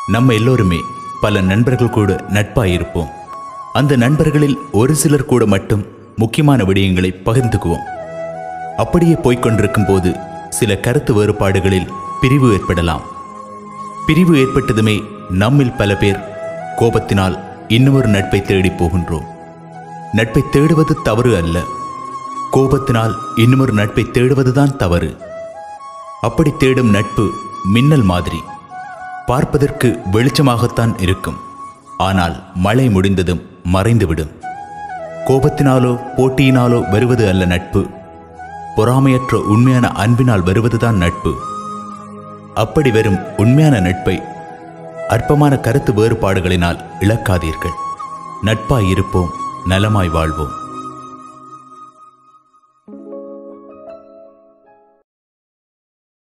நம்ம எல்லோருமே பல நண்பர்கள் கூட நட்பாய் இருப்போம் அந்த நண்பர்களில் ஒரு சிலர் கூட மட்டும் முக்கியமான விடயங்களை பகிர்ந்துக்குவோம் அப்படியே போய்க் கொண்டிருக்கும் போது சில கருத்து வேறுபாடுகளில் பிரிவு ஏற்படலாம் பிரிவு ஏற்பட்டதுமே நம்மில் பல பேர் கோபத்தினால் இன்னொரு நட்பை தேடி போகின்றோம் நட்பை தேடுவது தவறு அல்ல கோபத்தினால் இன்னொரு நட்பை தேடுவதுதான் தவறு அப்படி தேடும் நட்பு மின்னல் மாதிரி பார்ப்பதற்கு வெளிச்சமாகத்தான் இருக்கும் ஆனால் மழை முடிந்ததும் மறைந்துவிடும் கோபத்தினாலோ போட்டியினாலோ வருவது அல்ல நட்பு பொறாமையற்ற உண்மையான அன்பினால் வருவதுதான் நட்பு அப்படி வரும் உண்மையான நட்பை அற்பமான கருத்து வேறுபாடுகளினால் இழக்காதீர்கள் நட்பாய் இருப்போம் நலமாய் வாழ்வோம்